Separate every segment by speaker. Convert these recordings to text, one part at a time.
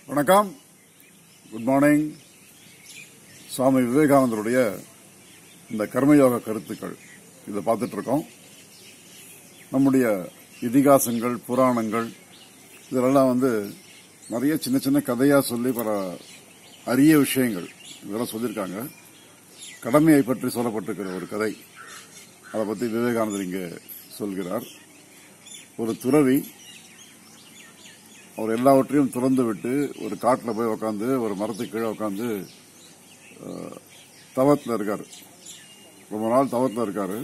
Speaker 1: வணக்கம் good morning சுவாமி விவேகானந்தருடைய இந்த கர்மயோக கருத்துக்கள் இதை பார்த்துட்டு இருக்கோம் நம்முடைய இதிகாசங்கள் புராணங்கள் இதெல்லாம் வந்து நிறைய சின்ன சின்ன கதையா சொல்லி பல அரிய விஷயங்கள் இதெல்லாம் சொல்லியிருக்காங்க கடமையை பற்றி சொல்லப்பட்டிருக்கிற ஒரு கதை அதை பற்றி விவேகானந்தர் இங்கே சொல்கிறார் ஒரு துறவி அவர் எல்லாவற்றையும் திறந்து விட்டு ஒரு காட்டில் போய் உக்காந்து ஒரு மரத்துக்கு கீழே உட்காந்து தவத்தில் இருக்கார் ரொம்ப நாள் தவத்தில் இருக்காரு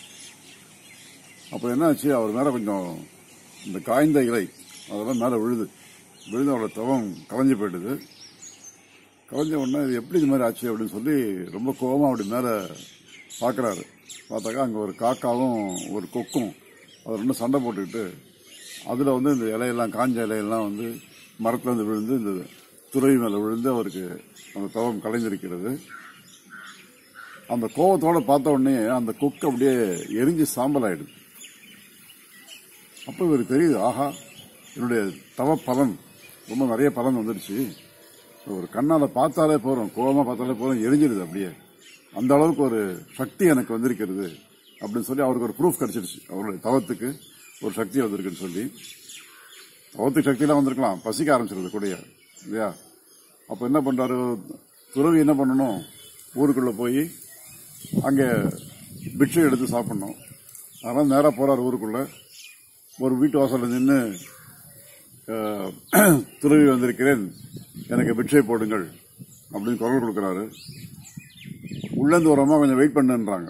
Speaker 1: அப்போ என்னாச்சு அவர் மேலே கொஞ்சம் இந்த காய்ந்த இலை அதெல்லாம் மேலே விழுது விழுந்து அவரோட தவம் கலைஞ்சு போயிடுது கலைஞ்ச உடனே இது எப்படி இது மாதிரி ஆச்சு அப்படின்னு சொல்லி ரொம்ப கோபமாக அப்படி மேலே பார்க்குறாரு பார்த்தாக்கா அங்கே ஒரு காக்காவும் ஒரு கொக்கும் அது ரெண்டும் சண்டை போட்டுக்கிட்டு அதில் வந்து இந்த இலையெல்லாம் காஞ்ச இலையெல்லாம் வந்து மரத்துல இருந்து விழுந்து இந்த துறவி மேலே விழுந்து அவருக்கு அந்த தவம் கலைஞ்சிருக்கிறது அந்த கோவத்தோட பார்த்த உடனே அந்த கொக்கு அப்படியே எரிஞ்சு சாம்பல் ஆயிடுது அப்போ இவருக்கு தெரியுது ஆஹா என்னுடைய தவ பலன் ரொம்ப நிறைய பலன் வந்துடுச்சு ஒரு கண்ணால பார்த்தாலே போறோம் கோவமா பார்த்தாலே போறோம் எரிஞ்சிடுது அப்படியே அந்த அளவுக்கு ஒரு சக்தி எனக்கு வந்திருக்கிறது அப்படின்னு சொல்லி அவருக்கு ஒரு ப்ரூஃப் கிடைச்சிருச்சு அவருடைய தவத்துக்கு ஒரு சக்தி வந்திருக்குன்னு சொல்லி தவத்துக்கு சக்தியெல்லாம் வந்திருக்கலாம் பசிக்க ஆரம்பிச்சிருது கூடிய இல்லையா அப்ப என்ன பண்றாரு துறவி என்ன பண்ணணும் ஊருக்குள்ள போய் அங்க பிட்சை எடுத்து சாப்பிடணும் அதனால நேரா போறாரு ஊருக்குள்ள ஒரு வீட்டு வாசல்ல நின்று துறவி வந்திருக்கிறேன் எனக்கு பிட்சை போடுங்கள் அப்படின்னு குரல் கொடுக்கிறாரு உள்ளேந்து வரமா கொஞ்சம் வெயிட் பண்ணுன்றாங்க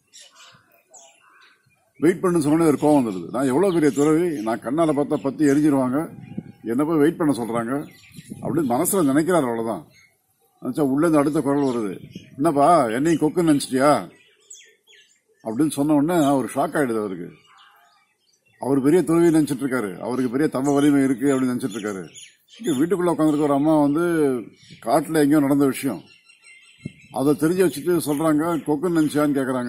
Speaker 1: வெயிட் பண்ணு சொன்னோடனே ஒரு கோவம் வந்துடுது நான் எவ்வளவு பெரிய துறவி நான் கண்ணால பார்த்தா பத்தி எரிஞ்சிருவாங்க என்ன போய் வெயிட் பண்ண சொல்றாங்க அப்படின்னு மனசுல நினைக்கிறாரு அவ்வளவுதான் நினைச்சா உள்ளேந்து அடுத்த குரல் வருது என்னப்பா என்னையும் கொக்குன்னு நினைச்சிட்டியா அப்படின்னு சொன்ன உடனே ஒரு ஷாக் ஆயிடுது அவருக்கு அவர் பெரிய துறவி நினைச்சிட்டு இருக்காரு அவருக்கு பெரிய தவ வலிமை இருக்கு அப்படின்னு நினைச்சிட்டு இருக்காரு இங்க வீட்டுக்குள்ள உட்காந்துருக்க ஒரு அம்மா வந்து காட்டுல எங்கேயோ நடந்த விஷயம் அதை தெரிஞ்சு வச்சுட்டு சொல்றாங்க கொக்குன்னு நினைச்சியான்னு கேக்குறாங்க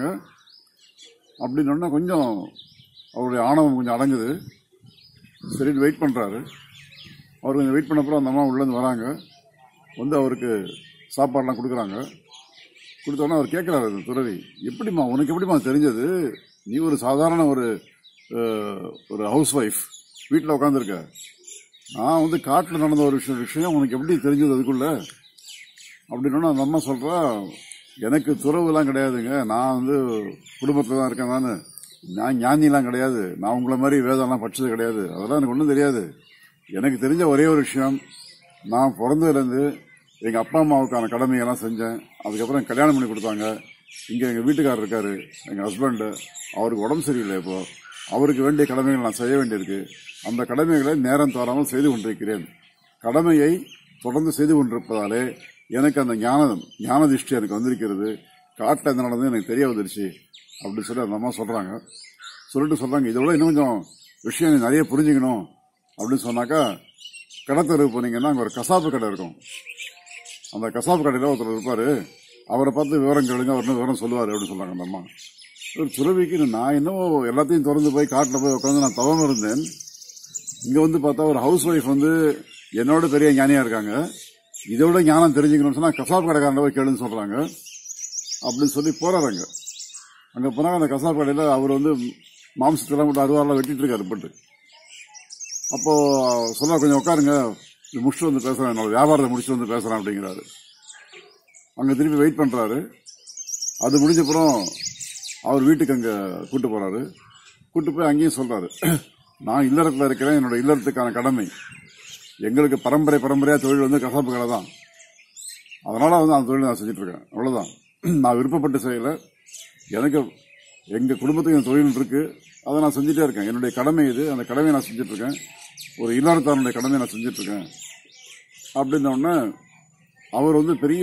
Speaker 1: அப்படின்னு கொஞ்சம் அவருடைய ஆணவம் கொஞ்சம் அடங்குது சரின்னு வெயிட் பண்றாரு அவர் கொஞ்சம் வெயிட் பண்ணப்பறம் அந்த அம்மா உள்ளேருந்து வராங்க வந்து அவருக்கு சாப்பாடுலாம் கொடுக்குறாங்க கொடுத்தோன்னே அவர் கேட்குறாரு அந்த துறவி எப்படிம்மா உனக்கு எப்படிம்மா தெரிஞ்சது நீ ஒரு சாதாரண ஒரு அஹ், ஒரு ஹவுஸ் ஒய்ஃப் வீட்டில் உட்காந்துருக்க நான் வந்து காட்டில் நடந்த ஒரு விஷயம் விஷயம் உனக்கு எப்படி தெரிஞ்சது அதுக்குள்ள அப்படின்னா அந்த அம்மா சொல்றா எனக்கு துறவுலாம் கிடையாதுங்க நான் வந்து குடும்பத்தில் தான் இருக்கேன் நான் நான் ஞானிலாம் கிடையாது நான் உங்களை மாதிரி வேதம்லாம் படிச்சது கிடையாது அதெல்லாம் எனக்கு ஒன்றும் தெரியாது எனக்கு தெரிஞ்ச ஒரே ஒரு விஷயம் நான் பிறந்ததுலேருந்து எங்கள் அப்பா அம்மாவுக்கான கடமையெல்லாம் செஞ்சேன் அதுக்கப்புறம் கல்யாணம் பண்ணி கொடுத்தாங்க இங்கே எங்கள் வீட்டுக்காரர் இருக்காரு எங்கள் ஹஸ்பண்டு அவருக்கு உடம்பு சரியில்லை இப்போ அவருக்கு வேண்டிய கடமைகள் நான் செய்ய வேண்டியிருக்கு அந்த கடமைகளை நேரம் தவறாமல் செய்து கொண்டிருக்கிறேன் கடமையை தொடர்ந்து செய்து கொண்டிருப்பதாலே எனக்கு அந்த ஞானம் ஞான திருஷ்டி எனக்கு வந்திருக்கிறது காட்டில் என்ன நடந்தது எனக்கு தெரிய வந்துருச்சு அப்படின்னு சொல்லி அந்த அம்மா சொல்றாங்க சொல்லிட்டு சொல்றாங்க இதோட இன்னும் கொஞ்சம் விஷயம் நீ நிறைய புரிஞ்சுக்கணும் அப்படின்னு சொன்னாக்கா கடத்தெருவு போனீங்கன்னா அங்கே ஒரு கசாப்பு கடை இருக்கும் அந்த கசாப்பு கடையில் ஒருத்தர் இருப்பாரு அவரை பார்த்து விவரம் கேளுங்க அவர் இன்னும் விவரம் சொல்லுவார் அப்படின்னு சொல்றாங்க அந்த அம்மா ஒரு துறவிக்கு நான் இன்னும் எல்லாத்தையும் திறந்து போய் காட்டில் போய் உட்காந்து நான் தவம் இருந்தேன் இங்க வந்து பார்த்தா ஒரு ஹவுஸ் ஒய்ஃப் வந்து என்னோட பெரிய ஞானியா இருக்காங்க இதோட ஞானம் தெரிஞ்சுக்கணும்னு சொன்னா கசாப் கடைக்காரன் போய் கேளுன்னு சொல்றாங்க அப்படின்னு சொல்லி போறாங்க அங்க போனா அந்த கசாப் கடையில அவர் வந்து மாம்சத்தெல்லாம் போட்டு அருவாரெல்லாம் வெட்டிட்டு இருக்காரு பட்டு அப்போ சொல்ல கொஞ்சம் உட்காருங்க இது முடிச்சுட்டு வந்து பேசுறேன் என்னோட வியாபாரத்தை முடிச்சுட்டு வந்து பேசுறேன் அப்படிங்கிறாரு அங்க திருப்பி வெயிட் பண்றாரு அது முடிஞ்சப்புறம் அவர் வீட்டுக்கு அங்க கூட்டு போறாரு கூட்டு போய் அங்கேயும் சொல்றாரு நான் இல்லறத்துல இருக்கிறேன் என்னோட இல்லறத்துக்கான கடமை எங்களுக்கு பரம்பரை பரம்பரையா தொழில் வந்து கசாப்பு கடை தான் அதனால வந்து அந்த தொழில் நான் செஞ்சுட்டு இருக்கேன் அவ்வளவுதான் நான் விருப்பப்பட்டு செய்யல எனக்கு எங்க குடும்பத்துக்கு இந்த தொழில் இருக்கு அதை நான் செஞ்சுட்டே இருக்கேன் என்னுடைய கடமை இது அந்த கடமையை நான் செஞ்சுட்டு இருக்கேன் ஒரு இல்லறத்தாருடைய கடமையை நான் செஞ்சுட்டு இருக்கேன் அப்படின்ன உடனே அவர் வந்து பெரிய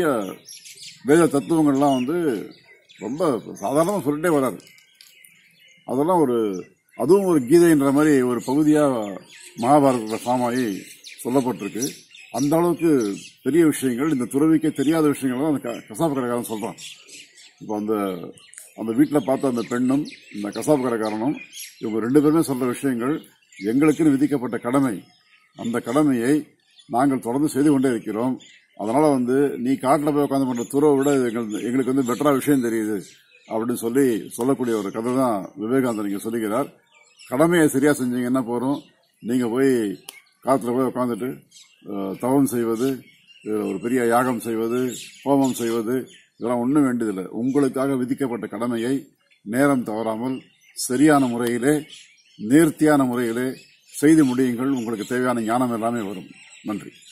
Speaker 1: வேத தத்துவங்கள்லாம் வந்து ரொம்ப சாதாரணமாக சொல்லிட்டே வராரு அதெல்லாம் ஒரு அதுவும் ஒரு கீதைன்ற மாதிரி ஒரு பகுதியா மகாபாரதத்தில் ஃபார்ம் ஆகி சொல்லப்பட்டிருக்கு அந்த அளவுக்கு பெரிய விஷயங்கள் இந்த துறவிக்கே தெரியாத விஷயங்கள் தான் அந்த க- கசாப்பு கடைக்காரன் சொல்றான் இப்போ அந்த அந்த வீட்டில் பார்த்த அந்த பெண்ணும் இந்த கசாப்பு கடைக்காரனும் இவங்க ரெண்டு பேருமே சொல்ற விஷயங்கள் எங்களுக்குன்னு விதிக்கப்பட்ட கடமை அந்த கடமையை நாங்கள் தொடர்ந்து செய்து கொண்டே இருக்கிறோம் அதனால வந்து நீ காட்டில் போய் உட்காந்து பண்ற துறவை விட இது எங்களுக்கு எங்களுக்கு வந்து பெட்டரா விஷயம் தெரியுது அப்படின்னு சொல்லி சொல்லக்கூடிய ஒரு கதை தான் விவேகானந்தர் இங்க சொல்லுகிறார் கடமையை சரியா செஞ்சீங்கன்னா போறோம் நீங்க போய் காத்துல போய் உட்காந்துட்டு அஹ், தவம் செய்வது அஹ், ஒரு பெரிய யாகம் செய்வது ஹோமம் செய்வது இதெல்லாம் ஒன்றும் வேண்டியதில்லை உங்களுக்காக விதிக்கப்பட்ட கடமையை நேரம் தவறாமல் சரியான முறையிலே நேர்த்தியான முறையிலே செய்து முடியுங்கள் உங்களுக்கு தேவையான ஞானம் எல்லாமே வரும் நன்றி